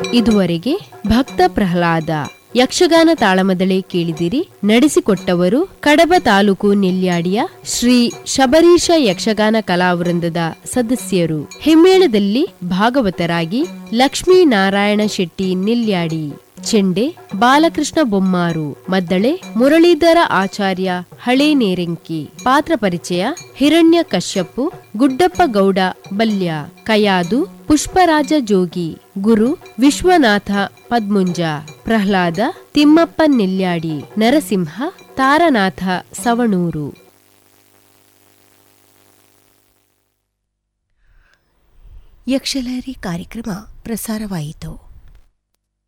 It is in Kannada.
ಇದುವರೆಗೆ ಭಕ್ತ ಪ್ರಹ್ಲಾದ ಯಕ್ಷಗಾನ ತಾಳಮದಳೆ ಕೇಳಿದಿರಿ ನಡೆಸಿಕೊಟ್ಟವರು ಕಡಬ ತಾಲೂಕು ನೆಲ್ಯಾಡಿಯ ಶ್ರೀ ಶಬರೀಶ ಯಕ್ಷಗಾನ ಕಲಾವೃಂದದ ಸದಸ್ಯರು ಹಿಮ್ಮೇಳದಲ್ಲಿ ಭಾಗವತರಾಗಿ ಲಕ್ಷ್ಮೀನಾರಾಯಣ ಶೆಟ್ಟಿ ನೆಲ್ಯಾಡಿ ಚೆಂಡೆ ಬಾಲಕೃಷ್ಣ ಬೊಮ್ಮಾರು ಮದ್ದಳೆ ಮುರಳೀಧರ ಆಚಾರ್ಯ ಹಳೇ ನೇರಂಕಿ ಪಾತ್ರ ಪರಿಚಯ ಹಿರಣ್ಯ ಕಶ್ಯಪು ಗುಡ್ಡಪ್ಪ ಗೌಡ ಬಲ್ಯ ಕಯಾದು ಪುಷ್ಪರಾಜ ಜೋಗಿ ಗುರು ವಿಶ್ವನಾಥ ಪದ್ಮುಂಜ ಪ್ರಹ್ಲಾದ ತಿಮ್ಮಪ್ಪ ನೆಲ್ಯಾಡಿ ನರಸಿಂಹ ತಾರನಾಥ ಸವಣೂರು ಯಕ್ಷಲಹರಿ ಕಾರ್ಯಕ್ರಮ ಪ್ರಸಾರವಾಯಿತು